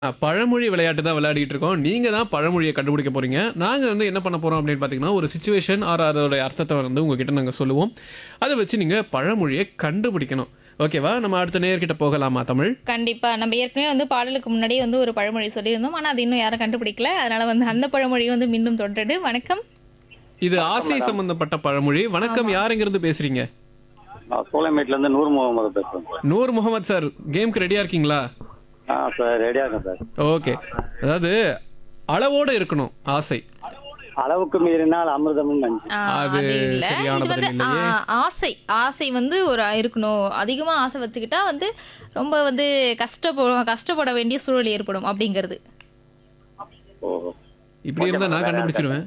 அ, பழமொழி விளையாட்டு தான் விளையாடிட்டு இருக்கோம் நீங்க தான் பழமொழியை கண்டுபிடிக்க போறீங்க நாங்க வந்து என்ன பண்ண போறோம் அப்படின்னு பாத்தீங்கன்னா ஒரு சுச்சுவேஷன் ஆர் அதோட அர்த்தத்தை வந்து உங்ககிட்ட நாங்க சொல்லுவோம் அதை வச்சு நீங்க பழமொழியை கண்டுபிடிக்கணும் ஓகேவா நம்ம அடுத்த நேர்கிட்ட போகலாமா தமிழ் கண்டிப்பா நம்ம ஏற்கனவே வந்து பாடலுக்கு முன்னாடியே வந்து ஒரு பழமொழி சொல்லியிருந்தோம் ஆனா அது இன்னும் யாரும் கண்டுபிடிக்கல அதனால வந்து அந்த பழமொழியை வந்து மீண்டும் தொடருது வணக்கம் இது ஆசை சம்பந்தப்பட்ட பழமொழி வணக்கம் யாருங்கிறது பேசுறீங்க நான் சோலைமேட்ல இருந்து நூறு முகமது பேசுறேன் சார் நூர் முகமது சார் கேம்க்கு ரெடியா இருக்கீங்களா ஆ சார் ரெடியா இருக்கேன் சார் ஓகே அதாவது அளவோட இருக்கணும் ஆசை அளவுக்கு மீறினால் அமிர்தமும் நஞ்சு ஆ, அது அது இல்ல சரியான இது வந்து பதில் இல்லையே. ஆ, ஆசை ஆசை வந்து ஒரு இருக்கணும் அதிகமா ஆசை வச்சுக்கிட்டா வந்து ரொம்ப வந்து கஷ்டப்படும் கஷ்டப்பட வேண்டிய சூழல் ஏற்படும் அப்படிங்கிறது ஓ இப்படி இருந்தா நான் கண்டுபிடிச்சிருவேன்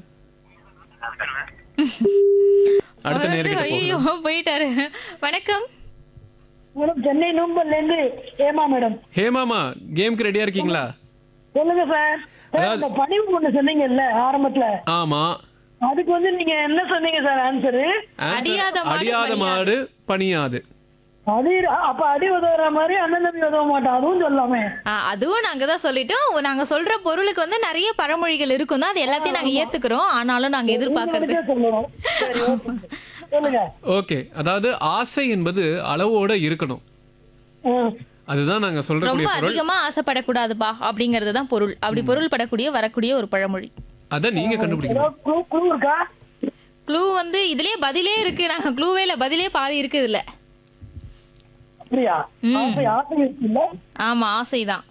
அடுத்த அவர் வந்து, நேர்கிட்ட ஐயோ போகலாம் போயிட்டாரு வணக்கம் மேடம் சென்னை நூம்பல்ல இருந்து ஏமா மேடம் ஹேமாமா கேம்க்கு ரெடியா இருக்கீங்களா சொல்லுங்க சார் சார் இந்த பணிவு ஒண்ணு சொன்னீங்கல்ல ஆரம்பத்துல ஆமா அதுக்கு வந்து நீங்க என்ன சொன்னீங்க சார் ஆன்சரு Answer, அடியாத மாடு அடியாத பணியாது. மாடு பணியாது அது அப்ப அடி உதவுற மாதிரி அண்ணன் தம்பி உதவ மாட்டான் அதுவும் சொல்லாமே ஆ, அதுவும் நாங்க தான் சொல்லிட்டோம் நாங்க சொல்ற பொருளுக்கு வந்து நிறைய பழமொழிகள் இருக்கும் தான் அது எல்லாத்தையும் நாங்க ஏத்துக்கிறோம் ஆனாலும் நாங்க எதிர்பார்க்கறது உங்களுக்கே சொல்லுவோம் சரி ஓகே சொல்லுங்க ஓகே அதாவது ஆசை என்பது அளவோட இருக்கணும் ஆ. அதுதான் நாங்க ரொம்ப சொல்றக்கூடிய பொருள் அதிகமா ஆசைப்படக்கூடாதுப்பா அப்படிங்கிறது தான் பொருள் அப்படி பொருள் படக்கூடிய வரக்கூடிய ஒரு பழமொழி அத நீங்க கண்டுபிடிக்கணும் ஏதாவது க்ளூ க்ளூ இருக்கா க்ளூ வந்து இதுலயே பதிலே இருக்கு நாங்க க்ளூவே இல்ல பதிலே பாதி இருக்கு இதுல அப்படியா ஆசை ஆசை இருக்குல்ல ஆமா ஆசைதான்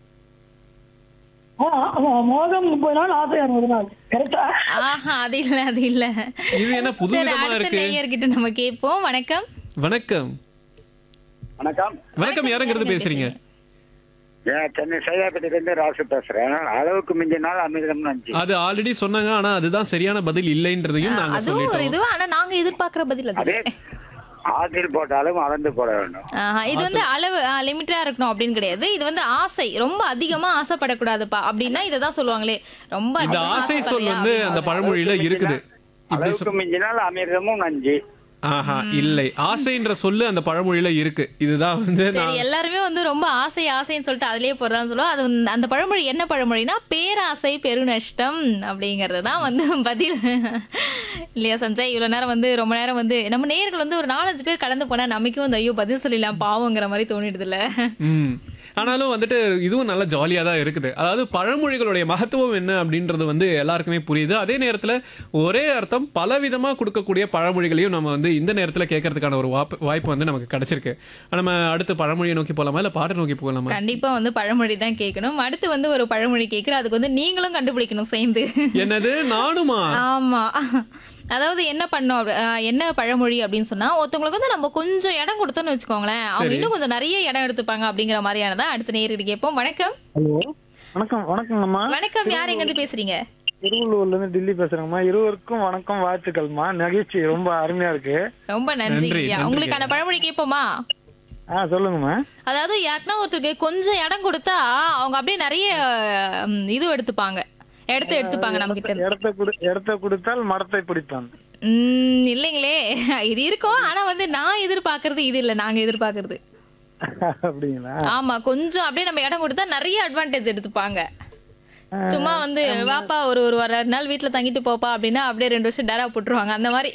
ஆ, ஆமா, மோகம் முப்பது நாள் ஆசை அறுபது நாள் கரெக்டா ஆஹா அது இல்ல அது இல்ல இது என்ன சரி புதுவிதமா அடுத்த இருக்கு நேயர்கிட்ட நம்ம கேட்போம் வணக்கம் வணக்கம் வணக்கம் வணக்கம் யாருங்கிறது பேசுறீங்க ஏன் சென்னை சைதாப்பேட்டையிலேருந்து ராசு பேசுறேன் அளவுக்கு மிஞ்சினால் அமிர்தம் நஞ்சு அது ஆல்ரெடி சொன்னாங்க ஆனா அதுதான் சரியான பதில் இல்லைன்றதையும் நாங்க அதுவும் ஒரு சொல்லிட்டோம் இது ஆனா நாங்க எதிர்பார்க்கிற பதில் அது அதே ஆற்றில் போட்டாலும் அளந்து போட வேண்டும் ஆஹா, இது வந்து அளவு லிமிட்டா இருக்கணும் அப்படின்னு கிடையாது இது வந்து ஆசை ரொம்ப அதிகமா ஆசைப்படக்கூடாதுப்பா அப்படின்னா இதை தான் சொல்லுவாங்களே ரொம்ப இந்த அதிகமா ஆசை சொல் ஆசைப்படுறியா வந்து அப்படின்னு. அந்த பழமொழியில இருக்குது இப்படி சொல் அளவுக்கு மிஞ்சினால் அமிர்தமும் நஞ்சு ஆஹா இல்லை ஆசைன்ற சொல்லு அந்த பழமொழியில இருக்கு இதுதான் வந்து சரி நான் எல்லாருமே வந்து ரொம்ப ஆசை ஆசைன்னு சொல்லிட்டு அதுலயே போறதான்னு சொல்லுவோம் அது வந்து- அந்த பழமொழி என்ன பழமொழினா பேராசை பெருநஷ்டம் அப்படிங்கிறது தான் வந்து பதில் இல்லையா சஞ்சய் இவ்வளவு நேரம் வந்து ரொம்ப நேரம் வந்து நம்ம நேயர்கள் வந்து ஒரு நாலஞ்சு பேர் கடந்து போனா நமக்கும் வந்து ஐயோ பதில் சொல்லிடலாம் பாவங்கிற மாதிரி தோணிடுதுல்ல ம் ஆனாலும் வந்துட்டு இதுவும் நல்ல ஜாலியாக தான் இருக்குது அதாவது பழமொழிகளுடைய மகத்துவம் என்ன அப்படின்றது வந்து எல்லாருக்குமே புரியுது அதே நேரத்தில் ஒரே அர்த்தம் பலவிதமாக கொடுக்கக்கூடிய பழமொழிகளையும் நம்ம வந்து இந்த நேரத்தில் கேட்கறதுக்கான ஒரு வாய்ப்பு வாய்ப்பு வந்து நமக்கு கிடைச்சிருக்கு நம்ம அடுத்து பழமொழியை நோக்கி போகலாமா இல்லை பாட்டை நோக்கி போகலாமா கண்டிப்பா வந்து பழமொழி தான் கேட்கணும் அடுத்து வந்து ஒரு பழமொழி கேட்கிறேன் அதுக்கு வந்து நீங்களும் கண்டுபிடிக்கணும் சேர்ந்து என்னது நானுமா ஆமா அதாவது என்ன பண்ணோம் அப்படி- ஆஹ் என்ன பழமொழி அப்படின்னு சொன்னா ஒருத்தவங்களுக்கு வந்து நம்ம கொஞ்சம் இடம் கொடுத்தோம்னு வச்சுக்கோங்களேன் அவங்க சரி. இன்னும் கொஞ்சம் நிறைய இடம் எடுத்துப்பாங்க அப்படிங்கிற மாதிரியானதா அடுத்த நேரடி கேட்போம் வணக்கம் ஹலோ வணக்கம் வணக்கங்கம்மா வணக்கம் யார் எங்க இருந்து பேசுறீங்க திருவள்ளூர்ல இருந்து டில்லி பேசுறேங்கம்மா இருவருக்கும் வணக்கம் வாழ்த்துக்கள்மா நகைச்சி ரொம்ப அருமையா இருக்கு ரொம்ப நன்றி நன்றி, ஐயா. நன்றி. உங்களுக்கான பழமொழி கேட்போமா ஆ சொல்லுங்கம்மா அதாவது யாருக்குன்னா ஒருத்தருக்கு கொஞ்சம் இடம் கொடுத்தா அவங்க அப்படியே நிறைய ம், இது எடுத்துப்பாங்க இடத்த எடுத்துப்பாங்க நம்ம கிட்ட இருந்து. இடத்த குடு இடத்த கொடுத்தால் மரத்தை பிடிப்பான் ம், இல்லைங்களே இது இருக்கும் ஆனா வந்து நான் எதிர்பார்க்கறது இது இல்ல நாங்க எதிர்பார்க்கறது அப்படிங்களா ஆமா கொஞ்சம் அப்படியே நம்ம இடம் கொடுத்தா நிறைய அட்வான்டேஜ் எடுத்துப்பாங்க சும்மா வந்து வாப்பா ஒரு ஒரு வாரம் ரெண்டு நாள் வீட்ல தங்கிட்டு போப்பா அப்படின்னா அப்படியே ரெண்டு வருஷம் டேரா போட்டுருவாங்க அந்த மாதிரி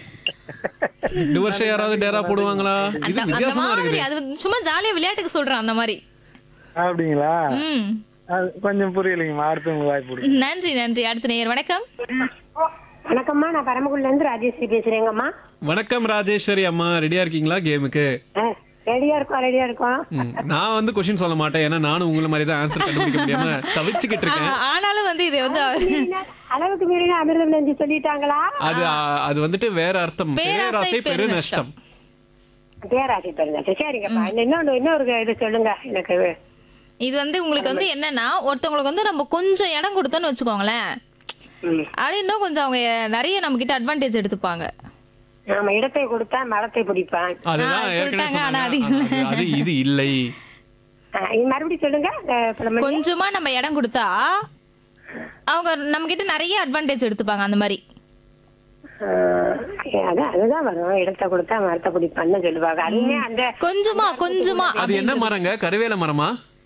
ரெண்டு வருஷம் யாராவது டேரா போடுவாங்களா இது அந்த- அந்த வித்தியாசமா மாதிரி இருக்குது அது வந்து சும்மா ஜாலியா விளையாட்டுக்கு சொல்றேன் அந்த மாதிரி அப்படிங்களா ம் அது கொஞ்சம் புரியலைங்கம்மா அடுத்தவங்க வாய்ப்பு கொடுங்க நன்றி நன்றி அடுத்த நேயர் வணக்கம் வணக்கம்மா நான் பரமக்குடில இருந்து ராஜேஸ்வரி பேசுறேங்கம்மா வணக்கம் ராஜேஸ்வரி அம்மா ரெடியா இருக்கீங்களா கேமுக்கு ரெடியா இருக்கோம் ரெடியா இருக்கோம் ம், நான் வந்து கொஸ்டின் சொல்ல மாட்டேன் ஏன்னா நானும் உங்களை மாதிரி தான் ஆன்சர் கண்டுபிடிக்க முடியாம தவிச்சுக்கிட்டு இருக்கேன் ஆ, ஆனாலும் வந்து இது வந்து அளவுக்கு மீறின அமிர்தம் நெஞ்சு சொல்லிட்டாங்களா அது ஆ, அது வந்துட்டு வேற அர்த்தம் பேராசை பேராசை பெருநஷ்டம் பேராசி பெருந்தாச்சு சரிங்கப்பா இன்னொன்னு இன்னொரு இது சொல்லுங்க எனக்கு இது வந்து உங்களுக்கு வந்து என்னன்னா ஒருத்தவங்களுக்கு வந்து நம்ம கொஞ்சம் இடம் கொடுத்தோம்னு வச்சுக்கோங்களேன் ம். அப்படி இன்னும் கொஞ்சம் அவங்க நிறைய நம்ம கிட்ட அட்வான்டேஜ் எடுத்துப்பாங்க நாம இடத்தை கொடுத்தா மரத்தை பிடிப்பான் அதுதான் ஆ, ஏற்கனவே சொல்லிட்டாங்க, ஆனா சொன்னாங்க. அது அது- அது இது இல்லை ஆ, இது மறுபடியும் சொல்லுங்க அஹ், பழமொழி. கொஞ்சமா நம்ம இடம் கொடுத்தா அவங்க நம்ம கிட்ட நிறைய அட்வான்டேஜ் எடுத்துப்பாங்க அந்த மாதிரி ஆஹ், அதான் அதுதான் வரும் இடத்தை கொடுத்தா மரத்தை பிடிப்பான்னு சொல்லுவாங்க அதுவுமே அந்த கொஞ்சமா கொஞ்சமா அது என்ன மரங்க கருவேல மரமா